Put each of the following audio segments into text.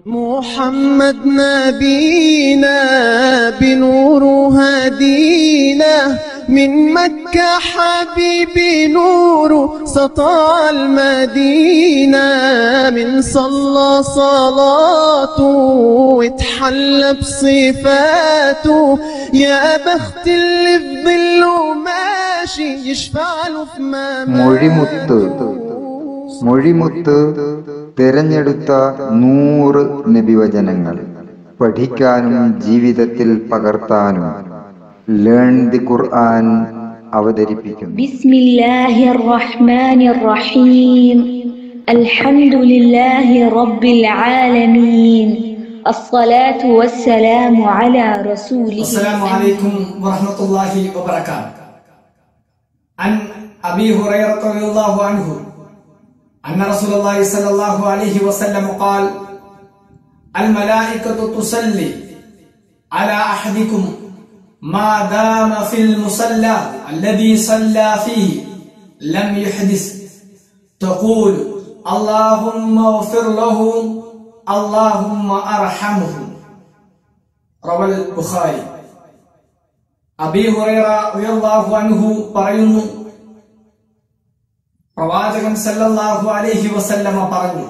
محمد نبينا بنور هدينا من مكة حبيبي نور سطع المدينة من صلى صلاته واتحلى بصفاته يا بخت اللي في ظله ماشي يشفع له في മൊഴിമുത്ത് مماته മൊഴിമുത്ത് തിരഞ്ഞെടുത്ത നൂറ് നബിവചനങ്ങൾ പഠിക്കാനും ജീവിതത്തിൽ പകർത്താനും ലേൺ ദി ഖുർആൻ അവതരിപ്പിക്കുന്നു بسم الله الرحمن الرحيم الحمد لله رب العالمين الصلاة والسلام على رسوله السلام عليكم ورحمة الله وبركاته عن أبي هريرة رضي الله عنه أن رسول الله صلى الله عليه وسلم قال الملائكة تصلي على أحدكم ما دام في المصلى الذي صلى فيه لم يحدث تقول اللهم اغفر له اللهم ارحمه റവൽ ബുഖാരി അബി ഹുറൈറ റളിയല്ലാഹു അൻഹു പറയുന്നു പ്രവാചകൻ സല്ലല്ലാഹു അലൈഹി വസല്ലമ പറഞ്ഞു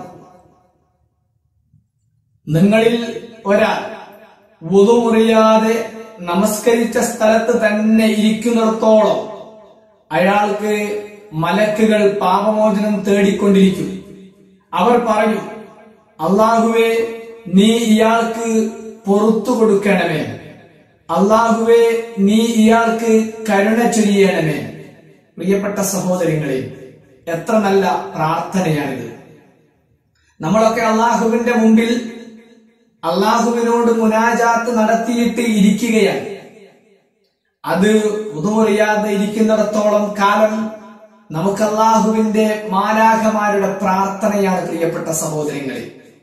നിങ്ങളിൽ ഒരാൾ വുതുമുറിയാതെ നമസ്കരിച്ച സ്ഥലത്ത് തന്നെ ഇരിക്കുന്നിടത്തോളം അയാൾക്ക് മലക്കുകൾ പാപമോചനം തേടിക്കൊണ്ടിരിക്കും അവർ പറയും അള്ളാഹുവേ നീ ഇയാൾക്ക് പൊറത്തു കൊടുക്കണമേ അള്ളാഹുവേ നീ ഇയാൾക്ക് കരുണ ചൊരിയണമേ പ്രിയപ്പെട്ട സഹോദരങ്ങളെ എത്ര നല്ല പ്രാർത്ഥനയാണിത് നമ്മളൊക്കെ അള്ളാഹുവിന്റെ മുമ്പിൽ അള്ളാഹുവിനോട് മുനാജാത്ത് നടത്തിയിട്ട് ഇരിക്കുകയാണ് അത് ഉദൂറിയാതെ ഇരിക്കുന്നിടത്തോളം കാലം നമുക്ക് അള്ളാഹുവിന്റെ മാലാഖമാരുടെ പ്രാർത്ഥനയാണ് പ്രിയപ്പെട്ട സഹോദരങ്ങളെ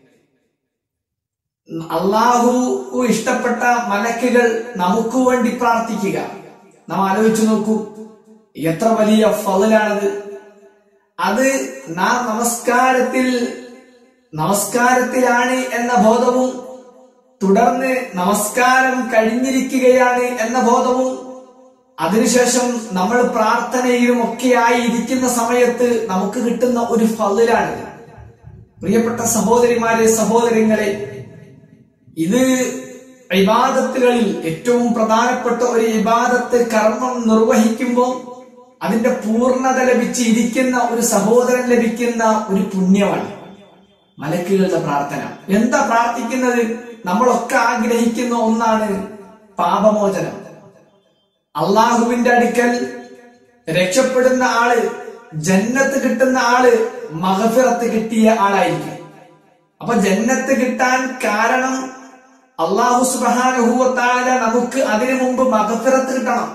അള്ളാഹു ഇഷ്ടപ്പെട്ട മലക്കുകൾ നമുക്ക് വേണ്ടി പ്രാർത്ഥിക്കുക നാം ആലോചിച്ചു നോക്കൂ എത്ര വലിയ ഫലാണത് അത് നാം നമസ്കാരത്തിൽ നമസ്കാരത്തിലാണ് എന്ന ബോധവും തുടർന്ന് നമസ്കാരം കഴിഞ്ഞിരിക്കുകയാണ് എന്ന ബോധവും അതിനുശേഷം നമ്മൾ പ്രാർത്ഥനയിലും ഒക്കെയായി ഇരിക്കുന്ന സമയത്ത് നമുക്ക് കിട്ടുന്ന ഒരു ഫലാണിത് പ്രിയപ്പെട്ട സഹോദരിമാരെ സഹോദരങ്ങളെ ഇത് ഇബാദത്തുകളിൽ ഏറ്റവും പ്രധാനപ്പെട്ട ഒരു ഇബാദത്ത് കർമ്മം നിർവഹിക്കുമ്പോൾ അതിന്റെ പൂർണ്ണത ലഭിച്ച് ഇരിക്കുന്ന ഒരു സഹോദരൻ ലഭിക്കുന്ന ഒരു പുണ്യമാണ് മലക്കുകളുടെ പ്രാർത്ഥന എന്താ പ്രാർത്ഥിക്കുന്നത് നമ്മളൊക്കെ ആഗ്രഹിക്കുന്ന ഒന്നാണ് പാപമോചനം അള്ളാഹുവിന്റെ അടുക്കൽ രക്ഷപ്പെടുന്ന ആള് ജന്നത്ത് കിട്ടുന്ന ആള് മഹഫിറത്ത് കിട്ടിയ ആളായിരിക്കും അപ്പൊ ജന്നത്ത് കിട്ടാൻ കാരണം അള്ളാഹു സുബാനുഭൂവത്താല നമുക്ക് അതിനു മുമ്പ് മഹഫിറത്ത് കിട്ടണം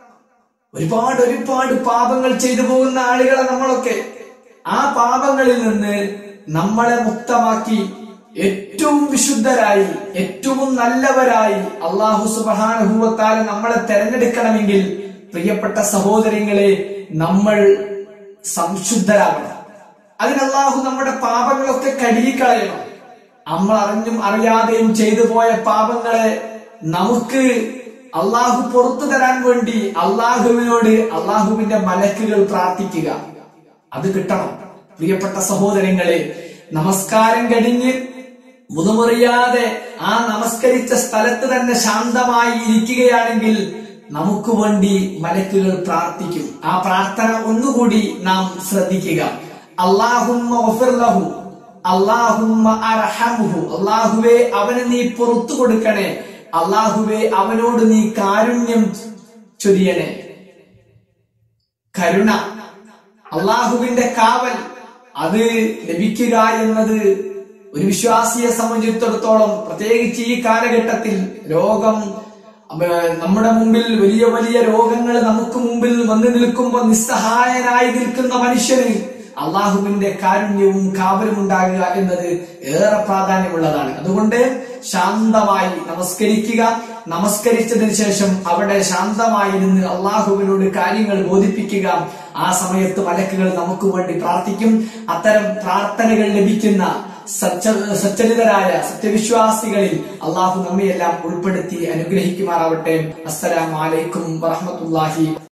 ഒരുപാട് ഒരുപാട് പാപങ്ങൾ ചെയ്തു പോകുന്ന ആളുകളെ നമ്മളൊക്കെ ആ പാപങ്ങളിൽ നിന്ന് നമ്മളെ മുക്തമാക്കി ഏറ്റവും വിശുദ്ധരായി ഏറ്റവും നല്ലവരായി അള്ളാഹു സുബാനുഭൂവത്താല നമ്മളെ തെരഞ്ഞെടുക്കണമെങ്കിൽ പ്രിയപ്പെട്ട സഹോദരങ്ങളെ നമ്മൾ സംശുദ്ധരാകണം അതിന് അള്ളാഹു നമ്മുടെ പാപങ്ങളൊക്കെ കഴുകിക്കളയണം നമ്മൾ അറിഞ്ഞും അറിയാതെയും ചെയ്തു പോയ പാപങ്ങളെ നമുക്ക് അള്ളാഹു പുറത്തു തരാൻ വേണ്ടി അള്ളാഹുവിനോട് അള്ളാഹുവിന്റെ മലക്കുകൾ പ്രാർത്ഥിക്കുക അത് കിട്ടണം പ്രിയപ്പെട്ട സഹോദരങ്ങളെ നമസ്കാരം കഴിഞ്ഞ് മുതുമുറിയാതെ ആ നമസ്കരിച്ച സ്ഥലത്ത് തന്നെ ശാന്തമായി ഇരിക്കുകയാണെങ്കിൽ നമുക്ക് വേണ്ടി മലക്കുകൾ പ്രാർത്ഥിക്കും ആ പ്രാർത്ഥന ഒന്നുകൂടി നാം ശ്രദ്ധിക്കുക അള്ളാഹുമ്മ ഗഫിർ ലഹു അള്ളാഹുമ്മ അർഹംഹു അള്ളാഹുവേ അവന് നീ പുറത്തു കൊടുക്കണേ അള്ളാഹുവേ അവനോട് നീ കാരുണ്യം ചൊരിയണേ കരുണ അള്ളാഹുവിന്റെ കാവൽ അത് ലഭിക്കുക എന്നത് ഒരു വിശ്വാസിയെ സംബന്ധിച്ചിടത്തോളം പ്രത്യേകിച്ച് ഈ കാലഘട്ടത്തിൽ രോഗം അപ്പൊ നമ്മുടെ മുമ്പിൽ വലിയ വലിയ രോഗങ്ങൾ നമുക്ക് മുമ്പിൽ വന്നു നിൽക്കുമ്പോൾ നിസ്സഹായനായി നിൽക്കുന്ന മനുഷ്യന് അള്ളാഹുവിന്റെ കാരുണ്യവും കാവലും ഉണ്ടാകുക എന്നത് ഏറെ പ്രാധാന്യമുള്ളതാണ് അതുകൊണ്ട് ശാന്തമായി നമസ്കരിക്കുക നമസ്കരിച്ചതിന് ശേഷം അവിടെ ശാന്തമായി നിന്ന് അള്ളാഹുവിനോട് കാര്യങ്ങൾ ബോധിപ്പിക്കുക ആ സമയത്ത് മലക്കുകൾ നമുക്ക് വേണ്ടി പ്രാർത്ഥിക്കും അത്തരം പ്രാർത്ഥനകൾ ലഭിക്കുന്ന സച്ച- സച്ചരിതരായ സത്യവിശ്വാസികളിൽ അള്ളാഹു നമ്മയെല്ലാം ഉൾപ്പെടുത്തി അനുഗ്രഹിക്കുമാറാവട്ടെ അസ്സലാമു അലൈക്കും വറഹ്മത്തുള്ളാഹി